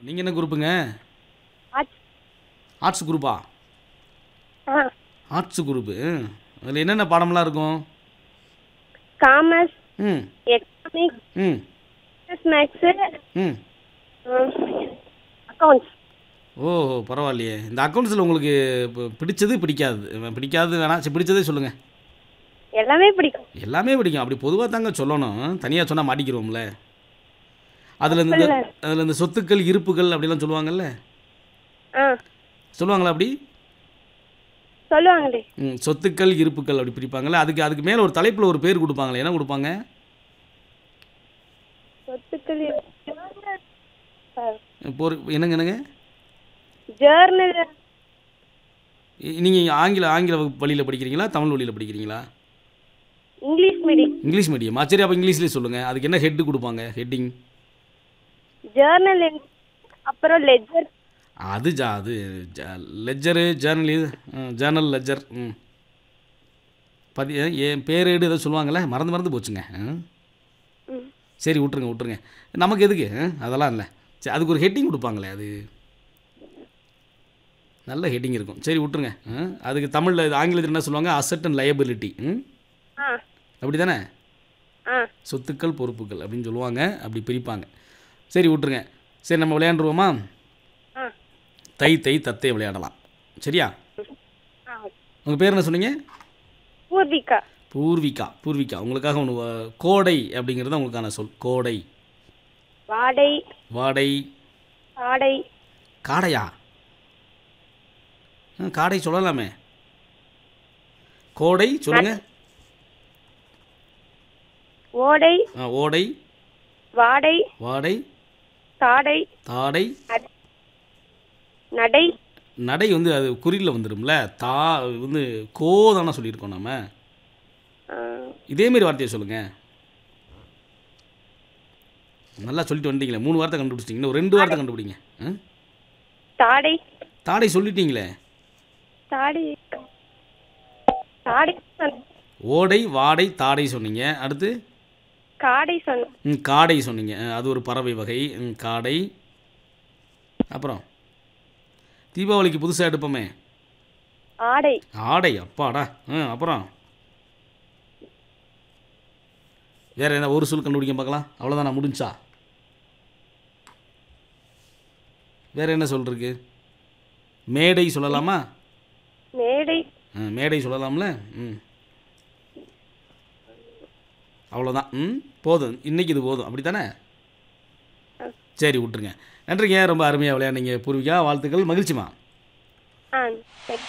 நீங்கள் என்ன குரூப்புங்க arts arts குரூப்பா ஆ ஆர்ட்ஸ் குரூப்பு அதில் என்னென்ன பாடம்லாம் இருக்கும் காமர்ஸ் ம் எக்கனாமிக்ஸ் ம் மேக்ஸு ம் அக்கௌண்ட்ஸ் ஓ பரவாயில்லையே இந்த அக்கௌண்ட்ஸில் உங்களுக்கு இப்போ பிடிச்சது பிடிக்காது பிடிக்காது வேணாம் சரி பிடிச்சதே சொல்லுங்கள் எல்லாமே பிடிக்கும் எல்லாமே பிடிக்கும் அப்படி பொதுவாக தாங்க சொல்லணும் தனியாக சொன்னால் மாட்டிக்கிறோம்ல அதில் இந்த அதில் இந்த சொத்துக்கள் இருப்புகள் அப்படிலாம் சொல்லுவாங்கல்ல ஆ சொல்லுவாங்களா அப்படி சொல்லுவாங்களே ம் சொத்துக்கள் இருப்புக்கள் அப்படி பிரிப்பாங்கல்ல அதுக்கு அதுக்கு மேலே ஒரு தலைப்பில் ஒரு பேர் கொடுப்பாங்களே என்ன கொடுப்பாங்க சொத்துக்கள் இப்போ ஒரு என்னங்க என்னங்க ஜேர்னல் நீங்கள் ஆங்கில ஆங்கில வகுப்பு வழியில் படிக்கிறீங்களா தமிழ் வழியில் படிக்கிறீங்களா இங்கிலீஷ் மீடியம் இங்கிலீஷ் மீடியமா சரி அப்போ இங்கிலீஷ்லேயே சொல்லுங்கள் அதுக்கு என்ன ஹெட்டு கொடுப்பாங்க ஹெட்டிங் ஜேர்னல் அப்புறம் லெஜர் அது ஜா அது லெஜரு ஜேர்னல் இது ஜேர்னல் லெஜர் ம் பதி என் பேரேடு ஏதோ சொல்லுவாங்கள்ல மறந்து மறந்து போச்சுங்க ம். ம் சரி விட்ருங்க விட்ருங்க நமக்கு எதுக்கு ம்? அதெல்லாம் இல்லை சரி அதுக்கு ஒரு ஹெட்டிங் கொடுப்பாங்களே அது நல்ல ஹெட்டிங் இருக்கும் சரி விட்ருங்க ம்? அதுக்கு தமிழில் இது ஆங்கிலத்தில் என்ன சொல்லுவாங்க அசட் அண்ட் லயபிலிட்டி ம் ஆ அப்படி தானே ஆ சொத்துக்கள் பொறுப்புகள் அப்படின்னு சொல்லுவாங்க அப்படி பிரிப்பாங்க சரி விட்ருங்க சரி நம்ம விளையாண்டுருவோமா ஆ தை தை தத்தை விளையாடலாம் சரியா ஆ உங்கள் பேர் என்ன சொன்னீங்க பூர்விகா பூர்விகா பூர்விகா உங்களுக்காக ஒன்று கோடை அப்படிங்கிறது உங்களுக்கான சொல் கோடை வாடை வாடை ஆடை காடையா ஆ, காடை சொல்லலாமே கோடை சொல்லுங்க ஓடை ஆ, ஓடை வாடை வாடை தாடை தாடை நடை நடை வந்து அது குறியில் வந்துடும்ல தா வந்து கோ தானே சொல்லியிருக்கோம் நம்ம ஆ, இதேமாரி வார்த்தையை சொல்லுங்கள் நல்லா சொல்லிட்டு வந்துட்டீங்களே மூணு வார்த்தை கண்டுபிடிச்சிட்டிங்க இன்னும் ஒரு ரெண்டு வார்த்தை கண்டுபிடிங்க ஆ? தாடை தாடை சொல்லிட்டீங்களே தாடை தாடை சொன்ன ஓடை வாடை தாடை சொன்னீங்க அடுத்து காடை சொன்ன ம், காடை சொன்னீங்க ஆ, அது ஒரு பறவை வகை ம், காடை அப்புறம் தீபாவளிக்கு புதுசாக எடுப்போமே ஆடை ஆடை அப்பாடா ஆ அப்புறம் வேற என்ன ஒரு சொல் கண்டுபிடிக்க பார்க்கலாம் அவ்வளோதான் நான் முடிஞ்சா வேற என்ன சொல் இருக்கு மேடை சொல்லலாமா மேடை ஆ, மேடை சொல்லலாம்ல ம் அவ்வளோதான் ம் போதும் இன்னைக்கு இது போதும் அப்படி தானே சரி விட்டுருங்க நன்றிங்க ரொம்ப அருமையாக விளையாடுங்க பூர்விகா வாழ்த்துக்கள் மகிழ்ச்சிமா ஆ சரி